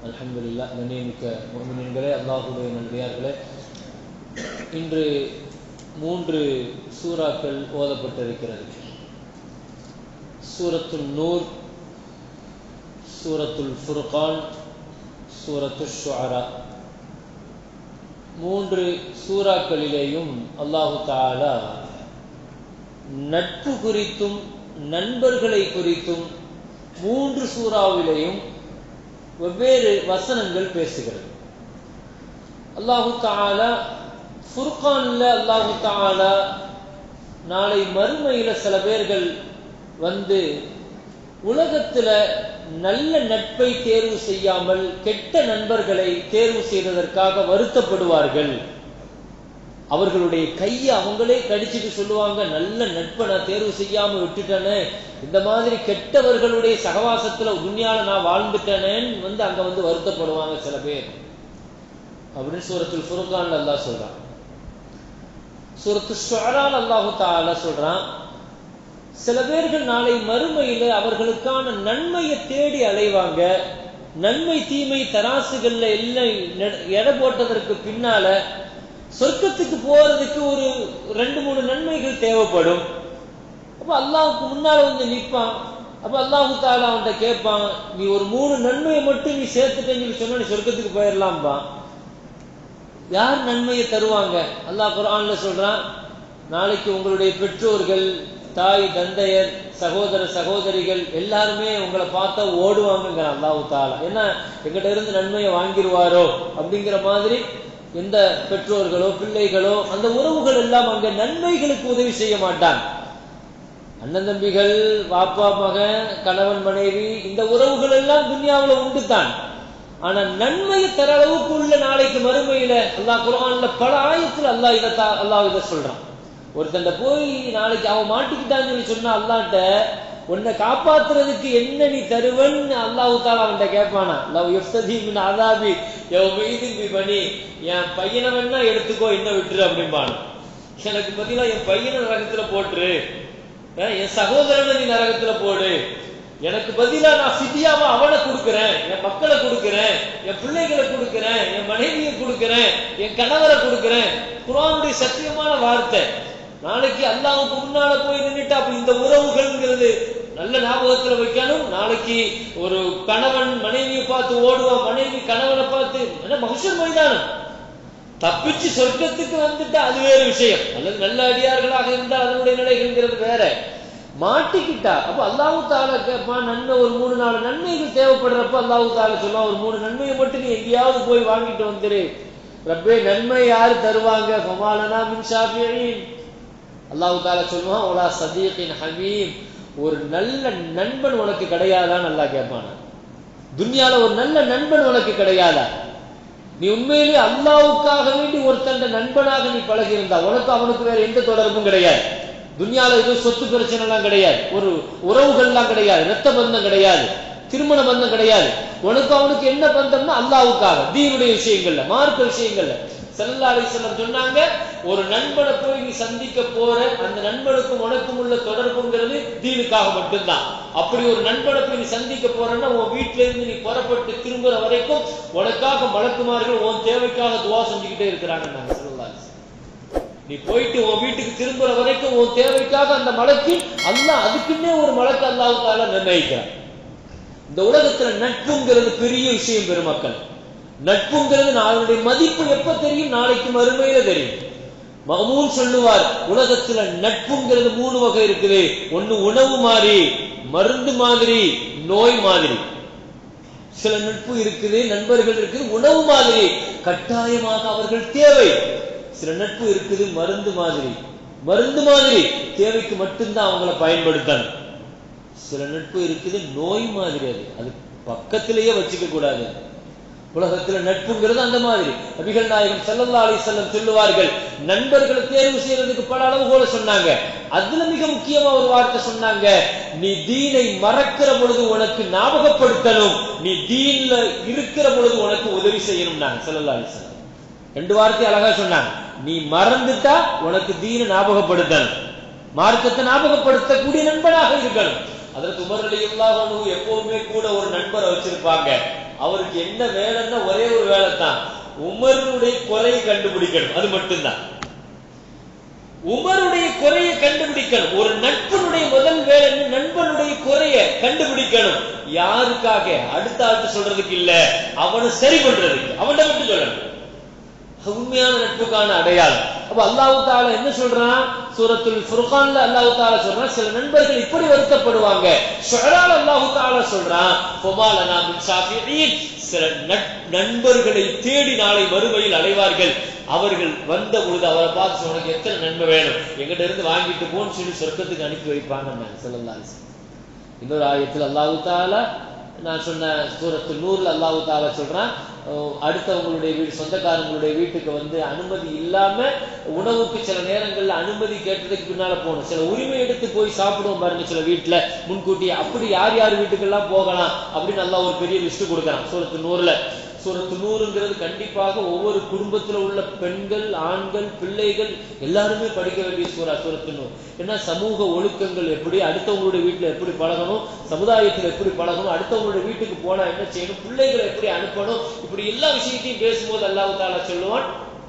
அல்ஹம்துலில்லா கண்ணியமிக்க முமினின்களே அல்லாஹுடைய நன்றியார்களே இன்று மூன்று சூறாக்கள் ஓதப்பட்டிருக்கிறது சூரத்துல் நூர் சூரத்துல் ஃபுர்கான் சூரத்து ஷுஅரா மூன்று சூறாக்களிலேயும் அல்லாஹு தாலா நட்பு குறித்தும் நண்பர்களை குறித்தும் மூன்று சூறாவிலேயும் வெவ்வேறு வசனங்கள் பேசுகிறது அல்லாஹு தாலா ஃபுர்கான்ல அல்லாஹு தாலா நாளை மறுமையில சில பேர்கள் வந்து உலகத்துல நல்ல நட்பை தேர்வு செய்யாமல் கெட்ட நண்பர்களை தேர்வு செய்ததற்காக வருத்தப்படுவார்கள் அவர்களுடைய கையை அவங்களே கடிச்சிட்டு சொல்லுவாங்க நல்ல நட்பை நான் தேர்வு செய்யாம விட்டுட்டேனே இந்த மாதிரி கெட்டவர்களுடைய சகவாசத்துல துன்யால நான் வாழ்ந்துட்டேனேன்னு வந்து அங்க வந்து வருத்தப்படுவாங்க சில பேர் அப்படின்னு சூரத்தில் ஃபுர்கான் அல்லாஹ் சொல்றான் சூரத்து ஷுஅரான் அல்லாஹு தாலா சொல்றான் சில பேர்கள் நாளை மறுமையில அவர்களுக்கான நன்மையை தேடி அலைவாங்க நன்மை தீமை தராசுகள்ல எல்லாம் எடை போட்டதற்கு பின்னால சொர்க்கத்துக்கு போறதுக்கு ஒரு ரெண்டு மூணு நன்மைகள் தேவைப்படும் அப்ப அல்லாவுக்கு முன்னால வந்து நிற்பான் அப்ப அல்லாஹு தாலா அவன்கிட்ட கேட்பான் நீ ஒரு மூணு நன்மையை மட்டும் நீ சேர்த்துட்டேன்னு சொல்லி சொன்னா நீ சொர்க்கத்துக்கு போயிடலாம்பா யார் நன்மையை தருவாங்க அல்லாஹ் குரான்ல சொல்றான் நாளைக்கு உங்களுடைய பெற்றோர்கள் தாய் தந்தையர் சகோதர சகோதரிகள் எல்லாருமே உங்களை பார்த்தா ஓடுவாங்கங்கிற அல்லாஹு தாலா ஏன்னா எங்கிட்ட இருந்து நன்மையை வாங்கிடுவாரோ அப்படிங்கிற மாதிரி எந்த பெற்றோர்களோ பிள்ளைகளோ அந்த உறவுகள் எல்லாம் அங்க நன்மைகளுக்கு உதவி செய்ய மாட்டாங்க அண்ணன் தம்பிகள் பாப்பா மகன் கணவன் மனைவி இந்த உறவுகள் எல்லாம் துன்யாவில் உண்டு தான் ஆனா நன்மையை தர அளவுக்கு உள்ள நாளைக்கு மறுமையில அல்லாஹ் குரான்ல பல ஆயத்துல அல்லாஹ் இதை அல்லாஹ் இதை சொல்றான் ஒருத்தண்ட போய் நாளைக்கு அவன் மாட்டிக்கிட்டான்னு சொல்லி சொன்னா அல்லாட்ட உன்னை காப்பாத்துறதுக்கு என்ன நீ தருவன் அல்லாஹு தாலா அவன்கிட்ட கேட்பானா லவ் எஃப்ததி மின் அதாபி எவ் மீதின் பண்ணி என் பையனை வேணா எடுத்துக்கோ என்ன விட்டுரு அப்படிம்பான் எனக்கு பதிலா என் பையனை நரகத்துல போட்டுரு என் சகோதரனை நீ நரகத்துல போடு எனக்கு பதிலா நான் சித்தியாவா அவனை கொடுக்கிறேன் என் மக்களை கொடுக்கிறேன் என் பிள்ளைகளை கொடுக்கிறேன் என் மனைவியை கொடுக்கிறேன் என் கணவரை கொடுக்கிறேன் குரானுடைய சத்தியமான வார்த்தை நாளைக்கு அல்லாவுக்கு முன்னால போய் நின்றுட்டு அப்ப இந்த உறவுகள்ங்கிறது நல்ல ஞாபகத்துல வைக்கணும் நாளைக்கு ஒரு கணவன் மனைவியை பார்த்து ஓடுவான் மனைவி கணவனை பார்த்து என்ன மனுஷன் மைதானம் தப்பிச்சு சொர்க்கத்துக்கு வந்துட்டு அது வேறு விஷயம் அல்லது நல்ல அடியார்களாக இருந்தால் அதனுடைய நிலைகள்ங்கிறது வேற மாட்டிக்கிட்டா அப்ப அல்லாஹு தால கேட்பா நன்மை ஒரு மூணு நாலு நன்மைகள் தேவைப்படுறப்ப அல்லாஹு தால சொல்லுவா ஒரு மூணு நன்மையை மட்டும் நீ எங்கேயாவது போய் வாங்கிட்டு வந்துரு ரப்பே நன்மை யாரு தருவாங்க ஃபமாலனா மின் ஷாஃபியின் அல்லாஹு தால சொல்லுவான் ஓலா சதீகின் ஹமீம் ஒரு நல்ல நண்பன் உனக்கு கிடையாதான்னு நல்லா கேட்பான துன்யால ஒரு நல்ல நண்பன் உனக்கு கிடையாதா நீ உண்மையிலேயே அல்லாவுக்காக வேண்டி ஒருத்தண்ட நண்பனாக நீ பழகி இருந்தா உனக்கு அவனுக்கு வேற எந்த தொடர்பும் கிடையாது துன்யால எதுவும் சொத்து பிரச்சனை எல்லாம் கிடையாது ஒரு உறவுகள் எல்லாம் கிடையாது ரத்த பந்தம் கிடையாது திருமண பந்தம் கிடையாது உனக்கு அவனுக்கு என்ன பந்தம்னா அல்லாவுக்காக தீனுடைய விஷயங்கள்ல மார்க்க விஷயங்கள்ல செல்லா அலிசல்லம் சொன்னாங்க ஒரு நண்பனை போய் நீ சந்திக்க போற அந்த நண்பனுக்கும் உனக்கும் உள்ள தொடர்புங்கிறது தீனுக்காக மட்டும்தான் அப்படி ஒரு நண்பனை போய் நீ சந்திக்க போறன்னா உன் வீட்டுல இருந்து நீ புறப்பட்டு திரும்புற வரைக்கும் உனக்காக மலக்குமார்கள் உன் தேவைக்காக துவா செஞ்சுக்கிட்டே இருக்கிறாங்க நாங்க செல்லா நீ போயிட்டு உன் வீட்டுக்கு திரும்புற வரைக்கும் உன் தேவைக்காக அந்த மலக்கு அல்லாஹ் அதுக்குன்னே ஒரு மலக்கு அல்லாவுக்காக நிர்ணயிக்கிறான் இந்த உலகத்துல நட்புங்கிறது பெரிய விஷயம் பெருமக்கள் நட்புங்கிறது அதனுடைய மதிப்பு எப்ப தெரியும் நாளைக்கு மறுமையில தெரியும் மகமூன் சொல்லுவார் உலகத்துல நட்புங்கிறது மூணு வகை இருக்குது ஒண்ணு உணவு மாதிரி மருந்து மாதிரி நோய் மாதிரி சில நட்பு இருக்குது நண்பர்கள் இருக்குது உணவு மாதிரி கட்டாயமாக அவர்கள் தேவை சில நட்பு இருக்குது மருந்து மாதிரி மருந்து மாதிரி தேவைக்கு மட்டும்தான் அவங்கள பயன்படுத்தணும் சில நட்பு இருக்குது நோய் மாதிரி அது அது பக்கத்திலேயே வச்சுக்க கூடாது உலகத்துல நட்புங்கிறது அந்த மாதிரி நபிகள் நாயகம் செல்லல்லா அலி செல்லம் சொல்லுவார்கள் நண்பர்களை தேர்வு செய்யறதுக்கு பல அளவுகோல சொன்னாங்க அதுல மிக முக்கியமா ஒரு வார்த்தை சொன்னாங்க நீ தீனை மறக்கிற பொழுது உனக்கு ஞாபகப்படுத்தணும் நீ தீன்ல இருக்கிற பொழுது உனக்கு உதவி செய்யணும் நாங்க செல்லல்லா அலி செல்லம் ரெண்டு வார்த்தை அழகா சொன்னாங்க நீ மறந்துட்டா உனக்கு தீன ஞாபகப்படுத்தணும் மார்க்கத்தை ஞாபகப்படுத்தக்கூடிய நண்பனாக இருக்கணும் அதற்கு உமர் அலி எப்பவுமே கூட ஒரு நண்பரை வச்சிருப்பாங்க அவருக்கு என்ன வேலைன்னா ஒரே ஒரு வேலை தான் உமருடைய குறையை கண்டுபிடிக்கணும் அது மட்டும்தான் உமருடைய குறையை கண்டுபிடிக்கணும் ஒரு நட்பனுடைய முதல் வேலை என்ன? நண்பனுடைய குறைய கண்டுபிடிக்கணும் யாருக்காக அடுத்த ஆட்டு சொல்றதுக்கு இல்ல அவனை சரி பண்றதுக்கு அவன்கிட்ட மட்டும் சொல்லணும் அது உண்மையான நட்புக்கான அடையாளம் அப்ப அல்லாஹ் தாலா என்ன சொல்றான் சூரத்துல் ஃபுர்கான்ல அல்லாஹ் தாலா சொல்றான் சில நண்பர்கள் இப்படி வருத்தப்படுவாங்க ஷுஅரால அல்லாஹ் தாலா சொல்றான் ஃபமாலனா மின் ஷாஃபிஈன் சில நட்- நண்பர்களை தேடி நாளை மறுமையில் அடைவார்கள் அவர்கள் வந்த பொழுது அவரை பார்த்து உனக்கு எத்தனை நன்மை வேணும் எங்கிட்ட இருந்து வாங்கிட்டு போன்னு சொல்லி சொர்க்கத்துக்கு அனுப்பி வைப்பாங்க நான் சொல்லலாம் இன்னொரு ஆயத்தில் அல்லாஹு தாலா நான் சொன்ன சூரத்து நூறுல அல்லாஹு தாலா சொல்றான் அஹ் அடுத்தவங்களுடைய வீடு சொந்தக்காரங்களுடைய வீட்டுக்கு வந்து அனுமதி இல்லாம உணவுக்கு சில நேரங்கள்ல அனுமதி கேட்டதுக்கு பின்னால போகணும் சில உரிமை எடுத்து போய் சாப்பிடுவோம் பாருங்க சில வீட்டுல முன்கூட்டி அப்படி யார் யார் வீட்டுக்கெல்லாம் போகலாம் அப்படின்னு நல்லா ஒரு பெரிய லிஸ்ட் கொடுக்கறான் சூரத்து நூறுல சூரத்து நூறுங்கிறது கண்டிப்பாக ஒவ்வொரு குடும்பத்துல உள்ள பெண்கள் ஆண்கள் பிள்ளைகள் எல்லாருமே படிக்க வேண்டிய சூறா சூரத்து நூறு ஏன்னா சமூக ஒழுக்கங்கள் எப்படி அடுத்தவங்களுடைய வீட்டுல எப்படி பழகணும் சமுதாயத்துல எப்படி பழகணும் அடுத்தவங்களுடைய வீட்டுக்கு போனா என்ன செய்யணும் பிள்ளைகளை எப்படி அனுப்பணும் இப்படி எல்லா விஷயத்தையும் பேசும்போது அல்லாஹ் தாலா சொல்லுவான்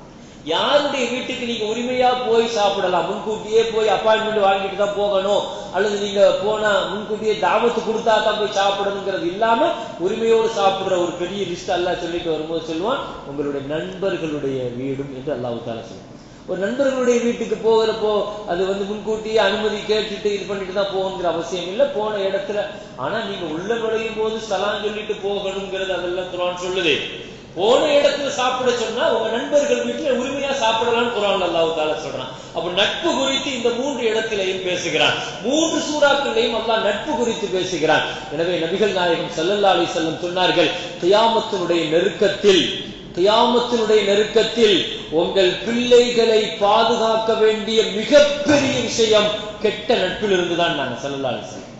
யாருடைய வீட்டுக்கு நீங்க உரிமையா போய் சாப்பிடலாம் முன்கூட்டியே போய் அப்பாயின்மெண்ட் வாங்கிட்டு தான் போகணும் அல்லது நீங்க போனா முன்கூட்டியே தாவத்து கொடுத்தா தான் போய் சாப்பிடணுங்கிறது இல்லாம உரிமையோடு சாப்பிடுற ஒரு பெரிய லிஸ்ட் அல்லாஹ் சொல்லிட்டு வரும்போது சொல்லுவான் உங்களுடைய நண்பர்களுடைய வீடும் என்று அல்லாஹ் தாலா சொல்லுவான் ஒரு நண்பர்களுடைய வீட்டுக்கு போகிறப்போ அது வந்து முன்கூட்டியே அனுமதி கேட்டுட்டு இது பண்ணிட்டு தான் போகணுங்கிற அவசியம் இல்லை போன இடத்துல ஆனா நீங்க உள்ள நுழையும் போது சலாம் சொல்லிட்டு போகணுங்கிறது அதெல்லாம் குரான் சொல்லுது போன இடத்துல சாப்பிட சொன்னா உங்க நண்பர்கள் வீட்டுல உரிமையா சாப்பிடலாம்னு குரான் அல்லாஹ் தாலா சொல்றான் அப்ப நட்பு குறித்து இந்த மூன்று இடத்திலையும் பேசுகிறான் மூன்று சூறாக்களையும் அல்லாஹ் நட்பு குறித்து பேசுகிறான் எனவே நபிகள் நாயகம் ஸல்லல்லாஹு அலைஹி வஸல்லம் சொன்னார்கள் கியாமத்தினுடைய நெருக்கத்தில் கியாமத்தினுடைய நெருக்கத்தில் உங்கள் பிள்ளைகளை பாதுகாக்க வேண்டிய மிகப்பெரிய விஷயம் கெட்ட நட்பில் இருந்துதான் நாங்க ஸல்லல்லாஹு அலைஹி வஸல்லம்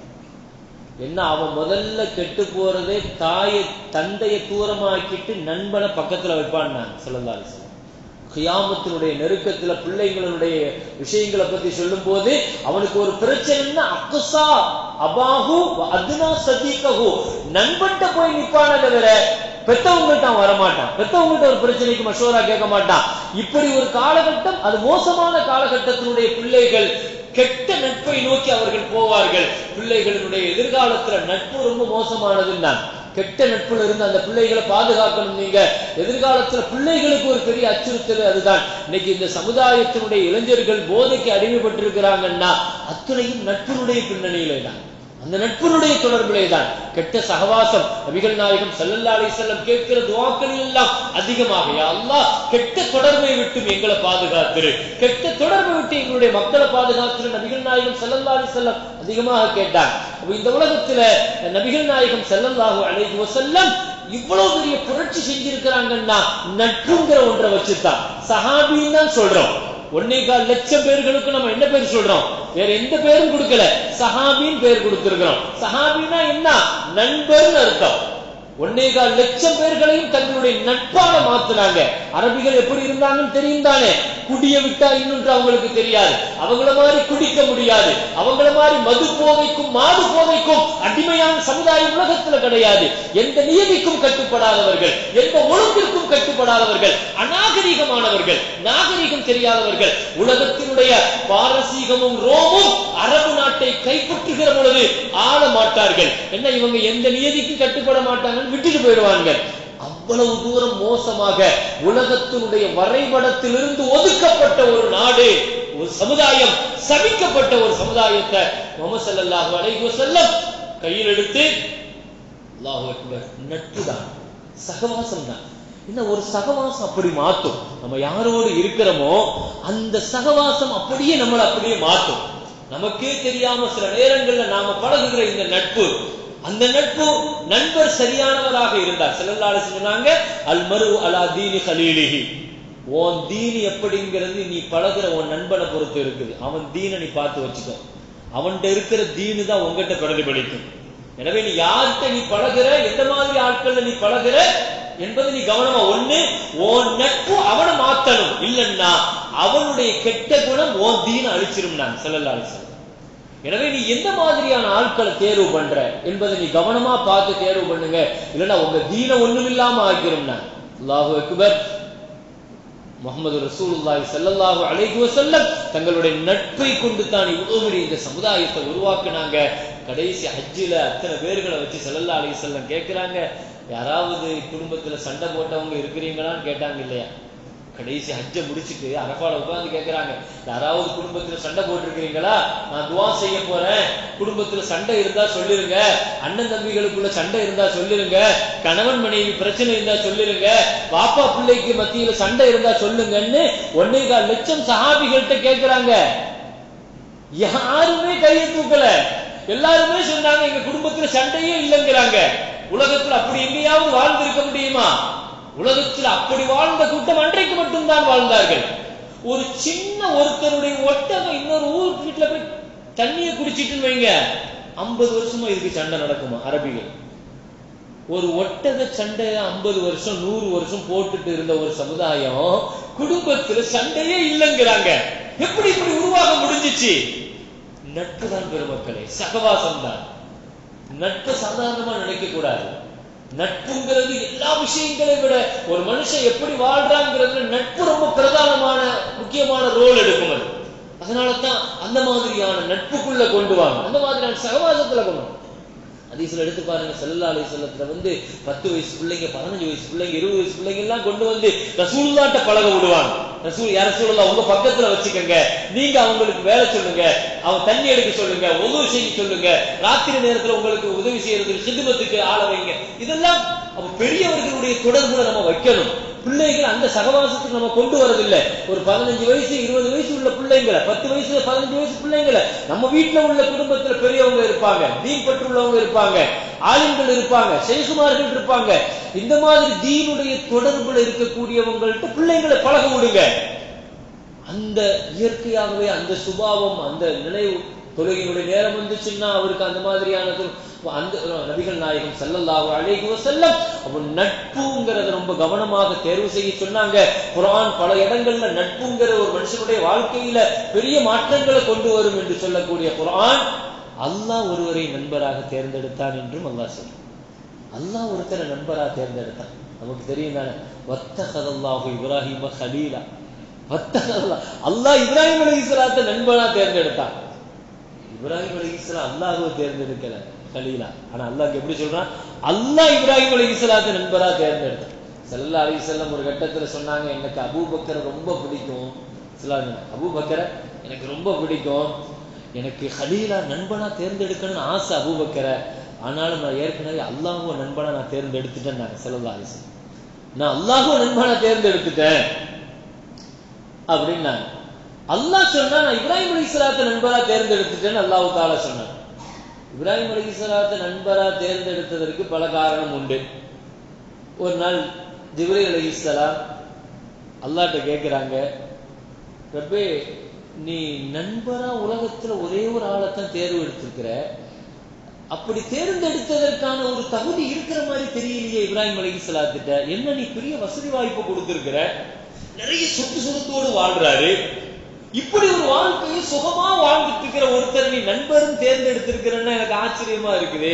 என்ன அவன் முதல்ல கெட்டு போறதே தாயை தந்தையை தூரமாக்கிட்டு நண்பனை பக்கத்துல வைப்பான் நான் சொல்லலாம் கியாமத்தினுடைய நெருக்கத்துல பிள்ளைங்களுடைய விஷயங்களை பத்தி சொல்லும் போது அவனுக்கு ஒரு பிரச்சனைன்னா அக்குசா அபாஹு அதுனா சதீகஹு நண்பன்ட்ட போய் நிப்பான தவிர பெத்தவங்கள்ட்ட அவன் வரமாட்டான் பெத்தவங்கள்ட்ட ஒரு பிரச்சனைக்கு மஷோரா கேட்க மாட்டான் இப்படி ஒரு காலகட்டம் அது மோசமான காலகட்டத்தினுடைய பிள்ளைகள் கெட்ட நட்பை நோக்கி அவர்கள் போவார்கள் பிள்ளைகளினுடைய எதிர்காலத்துல நட்பு ரொம்ப மோசமானதுன்னான் கெட்ட நட்புல இருந்து அந்த பிள்ளைகளை பாதுகாக்கணும் நீங்க எதிர்காலத்துல பிள்ளைகளுக்கு ஒரு பெரிய அச்சுறுத்தல் அதுதான் இன்னைக்கு இந்த சமுதாயத்தினுடைய இளைஞர்கள் போதைக்கு அடிமைப்பட்டிருக்கிறாங்கன்னா அத்துணையும் நட்பினுடைய பின்னணியிலே தான் அந்த நட்பினுடைய தொடர்பிலே தான் கெட்ட சகவாசம் நபிகள் நாயகம் ஸல்லல்லாஹு அலைஹி வஸல்லம் கேட்கிற துஆக்களில் எல்லாம் அதிகமாக யா அல்லாஹ் கெட்ட தொடர்பை விட்டு எங்களை பாதுகாத்திரு கெட்ட தொடர்பை விட்டு எங்களுடைய மக்களை பாதுகாத்திரு நபிகள் நாயகம் ஸல்லல்லாஹு அலைஹி வஸல்லம் அதிகமாக கேட்டாங்க அப்ப இந்த உலகத்துல நபிகள் நாயகம் ஸல்லல்லாஹு அலைஹி வஸல்லம் இவ்வளவு பெரிய புரட்சி செஞ்சிருக்கிறாங்கன்னா நட்புங்கிற ஒன்றை வச்சுதான் சஹாபின்னு தான் சொல்றோம் ஒன்னே கால் லட்சம் பேர்களுக்கு நம்ம என்ன பேர் சொல்றோம் வேற எந்த பேரும் கொடுக்கல சஹாபின்னு பேர் கொடுத்திருக்கிறோம் சஹாபின்னா என்ன நண்பர்னு அர்த்தம் ஒன்னே கால் லட்சம் பேர்களையும் தங்களுடைய நட்பாக மாத்துனாங்க அரபிகள் எப்படி இருந்தாங்கன்னு தெரியும் தானே குடிய விட்டா இன்னொன்று அவங்களுக்கு தெரியாது அவங்கள மாதிரி குடிக்க முடியாது அவங்கள மாதிரி மது போதைக்கும் மாடு போதைக்கும் அடிமையான சமுதாயம் உலகத்துல கிடையாது எந்த நியதிக்கும் கட்டுப்படாதவர்கள் எந்த ஒழுங்கிற்கும் கட்டுப்படாதவர்கள் அநாகரிகமானவர்கள் நாகரிகம் தெரியாதவர்கள் உலகத்தினுடைய பாரசீகமும் ரோமும் அரபு நாட்டை கைப்பற்றுகிற பொழுது ஆள மாட்டார்கள் என்ன இவங்க எந்த நியதிக்கும் கட்டுப்பட மாட்டாங்கன்னு விட்டுட்டு போயிடுவாங்க அவ்வளவு தூரம் மோசமாக உலகத்தினுடைய வரைபடத்திலிருந்து ஒதுக்கப்பட்ட ஒரு நாடு ஒரு சமுதாயம் சபிக்கப்பட்ட ஒரு சமுதாயத்தை முகமது ஸல்லல்லாஹு அலைஹி வஸல்லம் கையில் எடுத்து அல்லாஹு அக்பர் நட்பு தான் சகவாசம் தான் என்ன ஒரு சகவாசம் அப்படி மாத்தும் நம்ம யாரோடு இருக்கிறோமோ அந்த சகவாசம் அப்படியே நம்மளை அப்படியே மாத்தும் நமக்கே தெரியாம சில நேரங்கள்ல நாம பழகுகிற இந்த நட்பு அந்த நட்பு நண்பர் சரியானவராக இருந்தார் செல்லல்லாடு சொன்னாங்க அல் மரு அலா தீனி கலீலிஹி உன் தீனி எப்படிங்கிறது நீ பழகுற உன் நண்பனை பொறுத்து இருக்குது அவன் தீனை நீ பார்த்து வச்சுக்கோ அவன்கிட்ட இருக்கிற தீனு தான் உங்ககிட்ட பிரதிபலிக்கும் எனவே நீ யார்கிட்ட நீ பழகுற எந்த மாதிரி ஆட்கள்ல நீ பழகுற என்பது நீ கவனமா ஒண்ணு உன் நட்பு அவனை மாத்தணும் இல்லைன்னா அவனுடைய கெட்ட குணம் உன் தீன அழிச்சிரும் நான் செல்லல்லா அலிசல்லம் எனவே நீ எந்த மாதிரியான ஆட்களை தேர்வு பண்ற என்பதை நீ கவனமா பார்த்து தேர்வு பண்ணுங்க இல்லைன்னா உங்க தீன ஒண்ணும் இல்லாம ஆக்கிறோம்னா அல்லாஹு அக்பர் முகமது ரசூலுல்லாஹி ஸல்லல்லாஹு அலைஹி வஸல்லம் தங்களுடைய நட்பை கொண்டு தான் இவ்வளவு பெரிய இந்த சமுதாயத்தை உருவாக்குனாங்க கடைசி ஹஜ்ஜில அத்தனை பேர்களை வச்சு ஸல்லல்லாஹு அலைஹி வஸல்லம் கேட்கிறாங்க யாராவது குடும்பத்துல சண்டை போட்டவங்க இருக்கிறீங்களான்னு கேட்டாங்க இல்லையா கடைசி ஹஜ்ஜை முடிச்சிட்டு அரபால உட்கார்ந்து கேட்கிறாங்க யாராவது குடும்பத்துல சண்டை போட்டிருக்கிறீங்களா நான் துவா செய்ய போறேன் குடும்பத்துல சண்டை இருந்தா சொல்லிருங்க அண்ணன் தம்பிகளுக்குள்ள சண்டை இருந்தா சொல்லிருங்க கணவன் மனைவி பிரச்சனை இருந்தா சொல்லிருங்க பாப்பா பிள்ளைக்கு மத்தியில சண்டை இருந்தா சொல்லுங்கன்னு ஒன்னே கால் லட்சம் சஹாபிகள்கிட்ட கேட்கிறாங்க யாருமே கையை தூக்கல எல்லாருமே சொன்னாங்க எங்க குடும்பத்துல சண்டையே இல்லைங்கிறாங்க உலகத்துல அப்படி எங்கேயாவது வாழ்ந்திருக்க முடியுமா உலகத்தில் அப்படி வாழ்ந்த கூட்டம் அன்றைக்கு மட்டும்தான் வாழ்ந்தார்கள் ஒரு சின்ன ஒருத்தருடைய ஒட்டகம் இன்னொரு ஊர் வீட்டுல போய் தண்ணியை குடிச்சிட்டுன்னு வைங்க ஐம்பது வருஷமா இதுக்கு சண்டை நடக்குமா அரபிகள் ஒரு ஒட்டக சண்டை ஐம்பது வருஷம் நூறு வருஷம் போட்டுட்டு இருந்த ஒரு சமுதாயம் குடும்பத்துல சண்டையே இல்லைங்கிறாங்க எப்படி இப்படி உருவாக முடிஞ்சிச்சு நட்பு தான் பெருமக்களே சகவாசம் தான் நட்பு சாதாரணமா நினைக்க கூடாது நட்புங்கிறது எல்லா விஷயங்களை விட ஒரு மனுஷன் எப்படி வாழ்றாங்கிறதுல நட்பு ரொம்ப பிரதானமான முக்கியமான ரோல் எடுக்கும் அது அதனால தான் அந்த மாதிரியான நட்புக்குள்ள கொண்டு வாங்க அந்த மாதிரியான சகவாசத்துல கொண்டு வாங்க அதீசில் எடுத்து பாருங்க செல்லா அலி செல்லத்துல வந்து பத்து வயசு பிள்ளைங்க பதினஞ்சு வயசு பிள்ளைங்க இருபது வயசு பிள்ளைங்க எல்லாம் கொண்டு வந்து ரசூல்லாட்ட பழக விடுவாங்க ரசூல் யார சூழலா உங்க பக்கத்துல வச்சுக்கோங்க நீங்க அவங்களுக்கு வேலை சொல்லுங்க அவன் தண்ணி எடுக்க சொல்லுங்க உதவி செய்ய சொல்லுங்க ராத்திரி நேரத்துல உங்களுக்கு உதவி செய்யறதுக்கு சிதுமத்துக்கு ஆள வைங்க இதெல்லாம் அப்ப பெரியவர்களுடைய தொடர்புல நம்ம வைக்கணும் பிள்ளைகள் அந்த சகவாசத்துக்கு நம்ம கொண்டு வரதில்லை ஒரு பதினஞ்சு வயசு இருபது வயசு உள்ள பிள்ளைங்களை பத்து வயசுல பதினஞ்சு வயசு பிள்ளைங்களை நம்ம வீட்டுல உள்ள குடும்பத்துல பெரியவங்க இருப்பாங்க தீன் பற்றுள்ளவங்க இருப்பாங்க ஆளுங்கள் இருப்பாங்க செய்குமார்கள் இருப்பாங்க இந்த மாதிரி தீனுடைய தொடர்புல இருக்கக்கூடியவங்கள்ட்ட பிள்ளைங்களை பழக விடுங்க அந்த இயற்கையாகவே அந்த சுபாவம் அந்த நினைவு தொழுகையினுடைய நேரம் வந்துச்சுன்னா அவருக்கு அந்த மாதிரியான அந்த நபிகள் நாயகம் செல்லல்லாஹு அலைஹி வஸல்லம் அவன் நட்புங்கிறத ரொம்ப கவனமாக தேர்வு செய்ய சொன்னாங்க குர்ஆன் பல இடங்கள்ல நட்புங்கிற ஒரு மனுஷனுடைய வாழ்க்கையில பெரிய மாற்றங்களை கொண்டு வரும் என்று சொல்லக்கூடிய குர்ஆன் அல்லாஹ் ஒருவரை நண்பராக தேர்ந்தெடுத்தான் என்றும் அல்லாஹ் சொல்றான் அல்லாஹ் ஒருத்தரை நண்பராக தேர்ந்தெடுத்தான் நமக்கு தெரியும் தானே வத்தகதல்லாஹு இப்ராஹிம ஹலீலா வத்தகதல்லா அல்லாஹ் இப்ராஹிம் அலைஹிஸ்ஸலாத்தை நண்பனா தேர்ந்தெடுத்தான் இப்ராஹிம் அலைஹிஸ்ஸலாம் அல்லாஹ்வை தேர்ந்தெடுக்கல கலீலா ஆனா அல்லாஹ் எப்படி சொல்றான் அல்லாஹ் இப்ராஹிம் அலைஹிஸ்ஸலாத்தை நண்பரா தேர்ந்தெடுத்தான் ஸல்லல்லாஹு அலைஹி வஸல்லம் ஒரு கட்டத்துல சொன்னாங்க எனக்கு அபூபக்கரை ரொம்ப பிடிக்கும் சொல்லாங்க அபூபக்கரை எனக்கு ரொம்ப பிடிக்கும் எனக்கு ஹலீலா நண்பனா தேர்ந்தெடுக்கணும்னு ஆசை அபூபக்கரை ஆனாலும் நான் ஏற்கனவே அல்லாஹுவ நண்பனா நான் தேர்ந்தெடுத்துட்டேன் நான் ஸல்லல்லாஹு அலைஹி வஸல்லம் நான் அல்லாஹுவ நண்பனா தேர்ந்தெடுத்துட்டேன் அப்படின்னாங்க அல்லாஹ் சொன்னா நான் இப்ராஹிம் அலிஸ்லாத்தை நண்பரா தேர்ந்தெடுத்துட்டேன்னு அல்லாஹு தாலா சொன்னான் இப்ராஹிம் அலிஸ்லாத்தை நண்பரா தேர்ந்தெடுத்ததற்கு பல காரணம் உண்டு ஒரு நாள் ஜிப்ரீல் அலிஸ்லாம் அல்லாட்ட கேட்கிறாங்க ரப்பே நீ நண்பரா உலகத்துல ஒரே ஒரு ஆளைத்தான் தேர்வு எடுத்திருக்கிற அப்படி தேர்ந்தெடுத்ததற்கான ஒரு தகுதி இருக்கிற மாதிரி தெரியலையே இப்ராஹிம் அலிஸ்லாத்திட்ட என்ன நீ பெரிய வசதி வாய்ப்பு கொடுத்திருக்கிற நிறைய சொத்து சுகத்தோடு வாழ்றாரு இப்படி ஒரு வாழ்க்கையை சுகமா வாழ்ந்துட்டு இருக்கிற ஒருத்தர் நீ நண்பரும் தேர்ந்தெடுத்திருக்கிறன்னா எனக்கு ஆச்சரியமா இருக்குது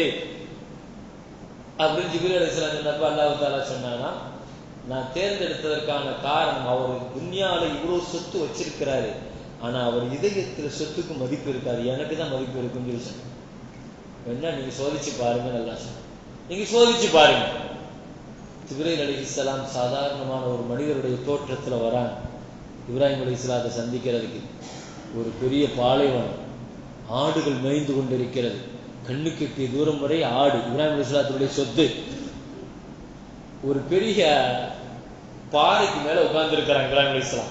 அப்படின்னு ஜிபிர் அலிஸ்லாம் சொன்னப்ப அல்லாஹு தாலா சொன்னானா நான் தேர்ந்தெடுத்ததற்கான காரணம் அவர் துன்யால இவ்வளவு சொத்து வச்சிருக்கிறாரு ஆனா அவர் இதயத்துல சொத்துக்கு மதிப்பு இருக்காது எனக்கு தான் மதிப்பு இருக்குன்னு சொல்லி சொன்னார் என்ன நீங்க சோதிச்சு பாருங்க நல்லா சொன்ன நீங்க சோதிச்சு பாருங்க ஜிப்ரீல் அலிஹிஸ்லாம் சாதாரணமான ஒரு மனிதருடைய தோற்றத்துல வராங்க இப்ராஹிம் அலி இஸ்லாத்தை சந்திக்கிறதுக்கு ஒரு பெரிய பாலைவனம் ஆடுகள் மேய்ந்து கொண்டிருக்கிறது கண்ணுக்கு எட்டிய தூரம் வரை ஆடு இப்ராஹிம் அலி இஸ்லாத்துடைய சொத்து ஒரு பெரிய பாறைக்கு மேல உட்கார்ந்து இருக்கிறாங்க இப்ராஹிம் அலி இஸ்லாம்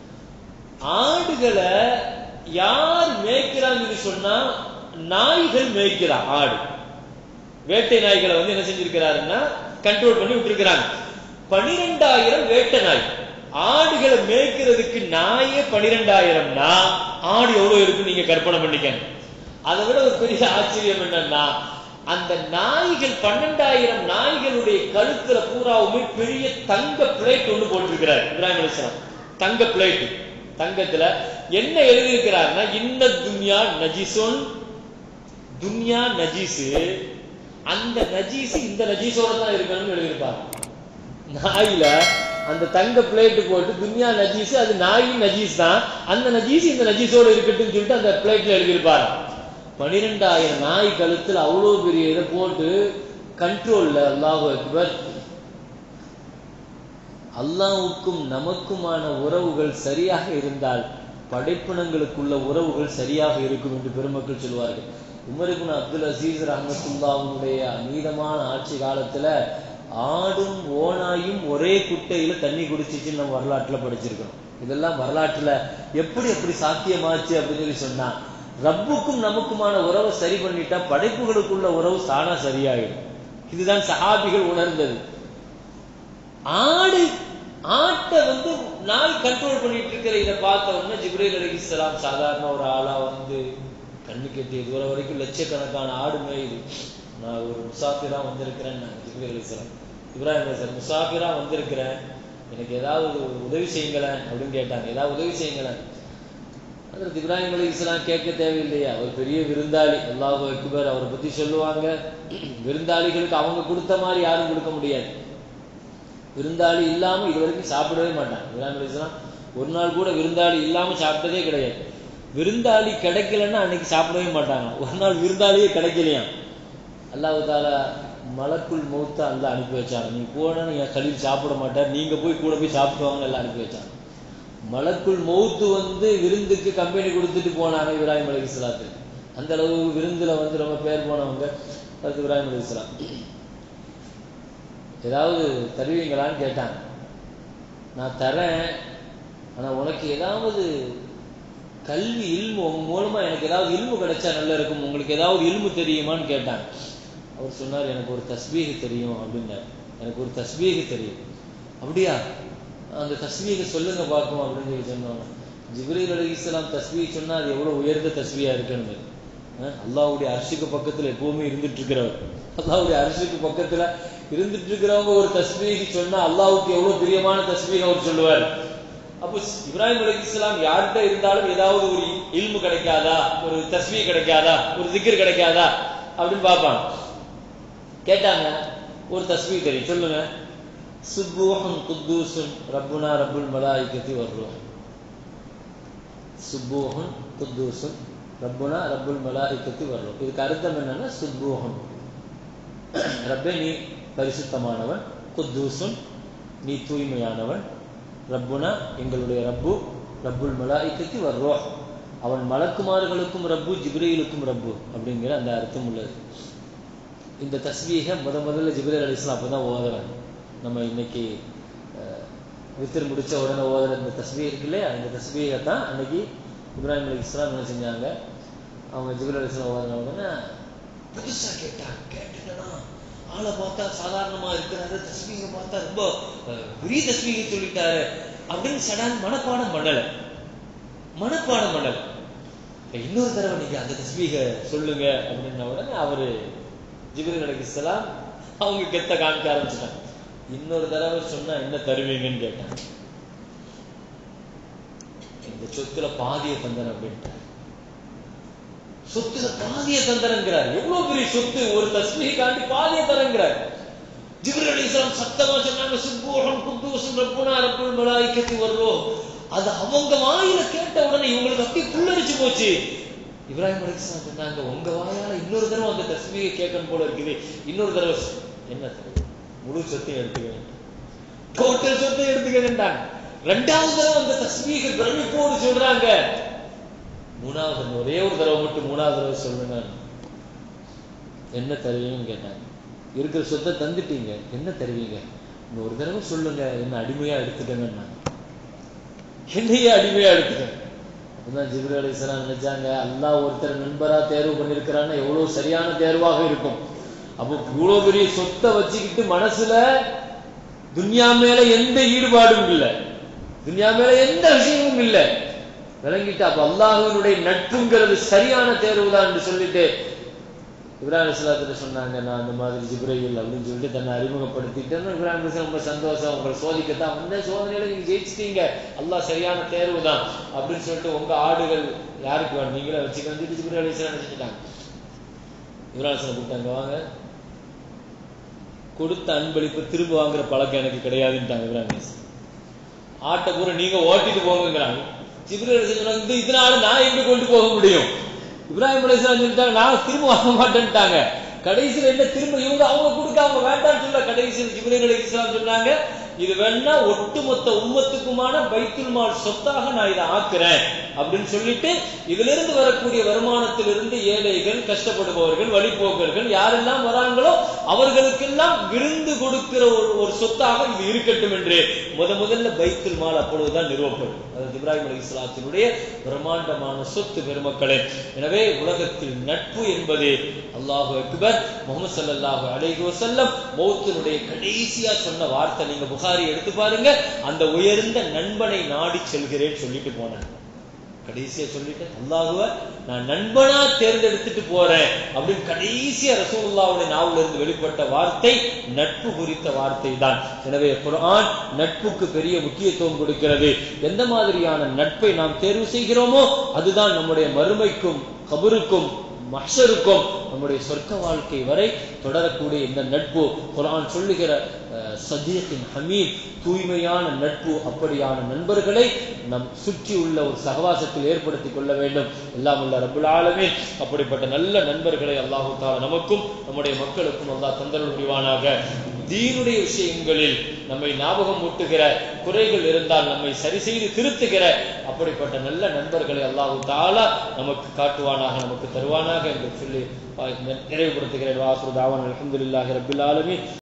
ஆடுகளை யார் மேய்க்கிறாங்கன்னு சொன்னா நாய்கள் மேய்க்கிறான் ஆடு வேட்டை நாய்களை வந்து என்ன செஞ்சிருக்கிறாருன்னா கண்ட்ரோல் பண்ணி விட்டுருக்கிறாங்க பனிரெண்டாயிரம் வேட்டை நாய் ஆடுகளை மேய்க்கிறதுக்கு நாயே பனிரெண்டாயிரம்னா ஆடு எவ்வளவு இருக்கு நீங்க கற்பனை பண்ணிக்கங்க அதை விட ஒரு பெரிய ஆச்சரியம் என்னன்னா அந்த நாய்கள் பன்னெண்டாயிரம் நாய்களுடைய கழுத்துல பூராவுமே பெரிய தங்க பிளேட் ஒண்ணு போட்டிருக்கிறார் இப்ராஹிம் அலிஸ்லாம் தங்க பிளேட் தங்கத்துல என்ன எழுதியிருக்கிறார்னா இன்ன துன்யா நஜிசுன் துன்யா நஜீஸு அந்த நஜீஸ் இந்த நஜீஸோட தான் இருக்கணும்னு எழுதியிருப்பார் நாயில அந்த தங்க பிளேட் போட்டு துன்யா நஜீஸ் அது நாயின் நஜீஸ் தான் அந்த நஜீஸ் இந்த நஜீஸோட இருக்கட்டும் சொல்லிட்டு அந்த பிளேட்ல எழுதியிருப்பார் பனிரெண்டாயிரம் நாய் கழுத்துல அவ்வளவு பெரிய இதை போட்டு கண்ட்ரோல்ல அல்லாஹு அக்பர் அல்லாவுக்கும் நமக்குமான உறவுகள் சரியாக இருந்தால் படைப்பினங்களுக்குள்ள உறவுகள் சரியாக இருக்கும் என்று பெருமக்கள் சொல்வார்கள் உமருபின் அப்துல் அசீஸ் ரஹமத்துல்லாவுடைய மீதமான ஆட்சி காலத்துல ஆடும் ஓனாயும் ஒரே குட்டையில தண்ணி குடிச்சிச்சுன்னு நம்ம வரலாற்றுல படிச்சிருக்கோம் இதெல்லாம் வரலாற்றுல எப்படி எப்படி சாத்தியமாச்சு அப்படின்னு சொல்லி சொன்னா ரப்புக்கும் நமக்குமான உறவை சரி பண்ணிட்டா படைப்புகளுக்குள்ள உறவு தானா சரியாயிடும் இதுதான் சஹாபிகள் உணர்ந்தது ஆடு ஆட்டை வந்து நாய் கண்ட்ரோல் பண்ணிட்டு இருக்கிற இதை பார்த்த உடனே ஜிப்ரேல் அலிஸ்லாம் சாதாரண ஒரு ஆளா வந்து கண்ணு கெட்டிய தூரம் வரைக்கும் லட்சக்கணக்கான ஆடு மேயுது நான் ஒரு முசாஃபிரா வந்திருக்கிறேன் நான் ஜிப்ரேல் அலிஸ்லாம் இப்ராஹிம் அலிஸ்லாம் முசாஃபிரா வந்திருக்கிறேன் எனக்கு ஏதாவது உதவி செய்யுங்களேன் அப்படின்னு கேட்டாங்க ஏதாவது உதவி செய்யுங்களேன் அதற்கு இப்ராஹிம் அலி இஸ்லாம் கேட்க தேவையில்லையா அவர் பெரிய விருந்தாளி அல்லாஹு அக்பர் அவரை பத்தி சொல்லுவாங்க விருந்தாளிகளுக்கு அவங்க கொடுத்த மாதிரி யாரும் கொடுக்க முடியாது விருந்தாளி இல்லாம இது வரைக்கும் சாப்பிடவே மாட்டாங்க இப்ராஹிம் அலி இஸ்லாம் ஒரு நாள் கூட விருந்தாளி இல்லாம சாப்பிட்டதே கிடையாது விருந்தாளி கிடைக்கலன்னா அன்னைக்கு சாப்பிடவே மாட்டாங்க ஒரு நாள் விருந்தாளியே கிடைக்கலையாம் அல்லாஹு தாலா மலக்குள் மௌத்த அல்ல அனுப்பி வச்சாங்க நீ போனா என் கலில் சாப்பிட மாட்டார் நீங்க போய் கூட போய் சாப்பிடுவாங்க எல்லாம் அனுப்பி வச்சாங்க மலக்குள் மௌத்து வந்து விருந்துக்கு கம்பெனி கொடுத்துட்டு போனாங்க இப்ராஹிம் அலி இஸ்லாத்து அந்த அளவு விருந்துல வந்து ரொம்ப பேர் போனவங்க அது இப்ராஹிம் அலி இஸ்லாம் ஏதாவது தருவீங்களான்னு கேட்டாங்க நான் தரேன் ஆனா உனக்கு ஏதாவது கல்வி இல்மு உங்க மூலமா எனக்கு ஏதாவது இல்மு கிடைச்சா நல்லா இருக்கும் உங்களுக்கு ஏதாவது இல்மு தெரியுமான்னு கேட்டாங்க அவர் சொன்னார் எனக்கு ஒரு தஸ்பீக தெரியும் அப்படின்னாரு எனக்கு ஒரு தஸ்பீக தெரியும் அப்படியா அந்த தஸ்பீக சொல்லுங்க பார்ப்போம் அப்படின்னு சொல்லி சொன்னாங்க ஜிப்ரீல் அலி இஸ்லாம் தஸ்பீக் சொன்னா அது எவ்வளவு உயர்ந்த தஸ்பியா இருக்குன்னு அல்லாவுடைய அரிசிக்கு பக்கத்துல எப்பவுமே இருந்துட்டு இருக்கிறவர் அல்லாவுடைய அரிசிக்கு பக்கத்துல இருந்துட்டு இருக்கிறவங்க ஒரு தஸ்பீக சொன்னா அல்லாவுக்கு எவ்வளவு பிரியமான தஸ்பீக அவர் சொல்லுவார் அப்போ இப்ராஹிம் அலி இஸ்லாம் யார்கிட்ட இருந்தாலும் ஏதாவது ஒரு இல்மு கிடைக்காதா ஒரு தஸ்மீ கிடைக்காதா ஒரு திக்கர் கிடைக்காதா அப்படின்னு பார்ப்பாங்க கேட்டாங்க ஒரு தஸ்மீ தெரியும் சொல்லுங்க சுப்பூஹன் குத்தூசுன் ரப்புனா ரப்புல் மலாய்க்கத்தி வர்றோம் சுப்பூஹன் குத்தூசுன் ரப்புனா ரப்புல் மலாய்க்கத்தி வர்றோம் இதுக்கு அர்த்தம் என்னன்னா சுப்பூஹன் ரப்பே நீ பரிசுத்தமானவன் குத்தூசுன் நீ தூய்மையானவன் ரப்புனா எங்களுடைய ரப்பு ரப்புல் மலாய்க்கத்தி வர்றோ அவன் மலக்குமார்களுக்கும் ரப்பு ஜிப்ரீலுக்கும் ரப்பு அப்படிங்கிற அந்த அர்த்தம் உள்ளது இந்த தஸ்வீக முத முதல்ல ஜிப்ரீல் அலிஸ்லாம் அப்பதான் ஓதுறாங்க நம்ம இன்னைக்கு வித்திர் முடிச்ச உடனே ஓதுற இந்த தஸ்வீ இருக்கு இல்லையா இந்த தஸ்வீகை தான் அன்னைக்கு இப்ராஹிம் அலி இஸ்லாம் என்ன செஞ்சாங்க அவங்க ஜிப்ரீல் அலிஸ்லாம் ஓதுன உடனே புதுசா கேட்டாங்க கேட்டுட்டா ஆளை பார்த்தா சாதாரணமா இருக்கிறாரு தஸ்மீக பார்த்தா ரொம்ப பெரிய தஸ்மீக சொல்லிட்டாரு அப்படின்னு சடான் மனப்பாடம் பண்ணல மனப்பாடம் பண்ணல இன்னொரு தடவை நீங்க அந்த தஸ்மீக சொல்லுங்க அப்படின்ன உடனே அவரு ஜிபிரில் அலிஸ்லாம் அவங்க கெத்த காமிக்க ஆரம்பிச்சிட்டாங்க இன்னொரு தடவை சொன்னா என்ன தருவீங்கன்னு கேட்டாங்க இந்த சொத்துல பாதிய தந்தன் அப்படின்ட்டார் சொத்துல பாதிய தந்தரங்கிறார் எவ்வளவு பெரிய சொத்து ஒரு தஸ்மியை காண்டி பாதிய தரங்கிறார் ஜிப்ரல் அலிஸ்லாம் சத்தமா சொன்னாங்க சுப்பூஹம் குத்தூசும் ரப்புனா ரப்புல் மலாய்க்கத்தி வருவோம் அது அவங்க வாயில கேட்ட உடனே இவங்களுக்கு அப்படியே புல்லரிச்சு போச்சு இப்ராஹிம் அலிஸ்லாம் சொன்னாங்க உங்க வாயால இன்னொரு தடவை அந்த தஸ்மியை கேட்கணும் போல இருக்குது இன்னொரு தடவை என்ன முழு சொத்தையும் எடுத்துக்க டோட்டல் சொத்தையும் எடுத்துக்க வேண்டாங்க ரெண்டாவது தடவை அந்த தஸ்மீக பிரமிப்போடு சொல்றாங்க மூணாவது ஒரே ஒரு தடவை மட்டும் மூணாவது தடவை சொல்லுங்க என்ன தருவீங்கன்னு கேட்டாங்க இருக்கிற சொத்தை தந்துட்டீங்க என்ன தருவீங்க இன்னொரு தடவை சொல்லுங்க என்ன அடிமையா எடுத்துக்கங்கன்னு என்னையே அடிமையா எடுத்துக்கங்க அப்பதான் ஜிபிரி அலிஸ்லாம் நினைச்சாங்க அல்லாஹ் ஒருத்தர் நண்பரா தேர்வு பண்ணிருக்கிறான்னு எவ்வளவு சரியான தேர்வாக இருக்கும் அப்போ இவ்வளவு பெரிய சொத்தை வச்சுக்கிட்டு மனசுல துன்யா மேல எந்த ஈடுபாடும் இல்லை துன்யா மேல எந்த விஷயமும் இல்லை விளங்கிட்டு அப்ப அல்லாஹுவினுடைய நட்புங்கிறது சரியான தேர்வு தான் என்று சொல்லிட்டு இப்ராஹிம் அலிஸ்லாத்திட்ட சொன்னாங்க நான் அந்த மாதிரி ஜிப்ரையில் அப்படின்னு சொல்லிட்டு தன்னை அறிமுகப்படுத்திட்டேன்னு இப்ராஹிம் அலிஸ்லாம் ரொம்ப சந்தோஷம் உங்களை சோதிக்கத்தான் வந்த சோதனையில நீங்க ஜெயிச்சிட்டீங்க அல்லாஹ் சரியான தேர்வு தான் அப்படின்னு சொல்லிட்டு உங்க ஆடுகள் யாருக்கு வேணும் நீங்களே வச்சுக்க வந்துட்டு ஜிப்ரை அலிஸ்லாம் நினைச்சிட்டாங்க இப்ராஹிம் அலிஸ்லாம் கூப்பிட்டாங்க வாங்க கொடுத்த அன்பளிப்பு திரும்ப வாங்குற பழக்கம் எனக்கு கிடையாதுன்ட்டாங்க இப்ராஹிம் அலிஸ்லாம் ஆட்டை பூரா நீங்க ஓட்டிட்டு போங்கிறாங்க ஜிப்ரேல் சொன்னாங்க இதனால நான் எங்க கொண்டு போக முடியும் இப்ராஹிம் அலிஸ்லாம் சொல்லிட்டாங்க நான் திரும்ப வாங்க மாட்டேன்ட்டாங்க கடைசியில் என்ன திரும்ப இவங்க அவங்க கொடுக்க அவங்க வேண்டாம்னு சொல்ல கடைசியில் ஜிப்ரேல் அலிஸ்லாம் சொன்னாங்க இது வேணா ஒட்டுமொத்த உம்மத்துக்குமான பைத்துல் மால் சொத்தாக நான் இதை ஆக்குறேன் அப்படின்னு சொல்லிட்டு இதுல இருந்து வரக்கூடிய வருமானத்திலிருந்து ஏழைகள் கஷ்டப்படுபவர்கள் வழிபோக்கர்கள் யாரெல்லாம் வராங்களோ அவர்களுக்கெல்லாம் விருந்து கொடுக்கிற ஒரு ஒரு சொத்தாக இது இருக்கட்டும் என்று முத முதல்ல பைத்துல் மால் அப்பொழுதுதான் நிறுவப்படும் அதாவது இப்ராஹிம் அலி இஸ்லாத்தினுடைய பிரம்மாண்டமான சொத்து பெருமக்களே எனவே உலகத்தில் நட்பு என்பது அல்லாஹு அக்பர் முகமது சல்லாஹு அலைஹி வசல்லம் மௌத்தினுடைய கடைசியா சொன்ன வார்த்தை நீங்க புகாரி எடுத்து பாருங்க அந்த உயர்ந்த நண்பனை நாடி செல்கிறேன் சொல்லிட்டு போனேன் கடைசியா சொல்லிட்டு அல்லாஹுவ நான் நண்பனா தேர்ந்தெடுத்துட்டு போறேன் அப்படின்னு கடைசியா ரசூலுல்லாவுடைய நாவில் இருந்து வெளிப்பட்ட வார்த்தை நட்பு குறித்த வார்த்தை தான் எனவே குர்ஆன் நட்புக்கு பெரிய முக்கியத்துவம் கொடுக்கிறது எந்த மாதிரியான நட்பை நாம் தேர்வு செய்கிறோமோ அதுதான் நம்முடைய மறுமைக்கும் கபருக்கும் மஹ்ஷருக்கும் நம்முடைய சொர்க்க வாழ்க்கை வரை தொடரக்கூடிய இந்த நட்பு குரான் சொல்லுகிற சதீக்கின் ஹமீத் தூய்மையான நட்பு அப்படியான நண்பர்களை நம் சுற்றி உள்ள ஒரு சகவாசத்தில் ஏற்படுத்தி கொள்ள வேண்டும் எல்லாம் உள்ள ரபுல் ஆலமே அப்படிப்பட்ட நல்ல நண்பர்களை அல்லாஹு தாலா நமக்கும் நம்முடைய மக்களுக்கும் அல்லாஹ் தந்தருள் புரிவானாக தீனுடைய விஷயங்களில் நம்மை ஞாபகம் ஊட்டுகிற குறைகள் இருந்தால் நம்மை சரி செய்து திருத்துகிற அப்படிப்பட்ட நல்ல நண்பர்களை அல்லாஹு தாலா நமக்கு காட்டுவானாக நமக்கு தருவானாக என்று சொல்லி நிறைவுபடுத்துகிறேன் வாசுதாவன் அலமதுல்லாஹி ரபில் ஆலமி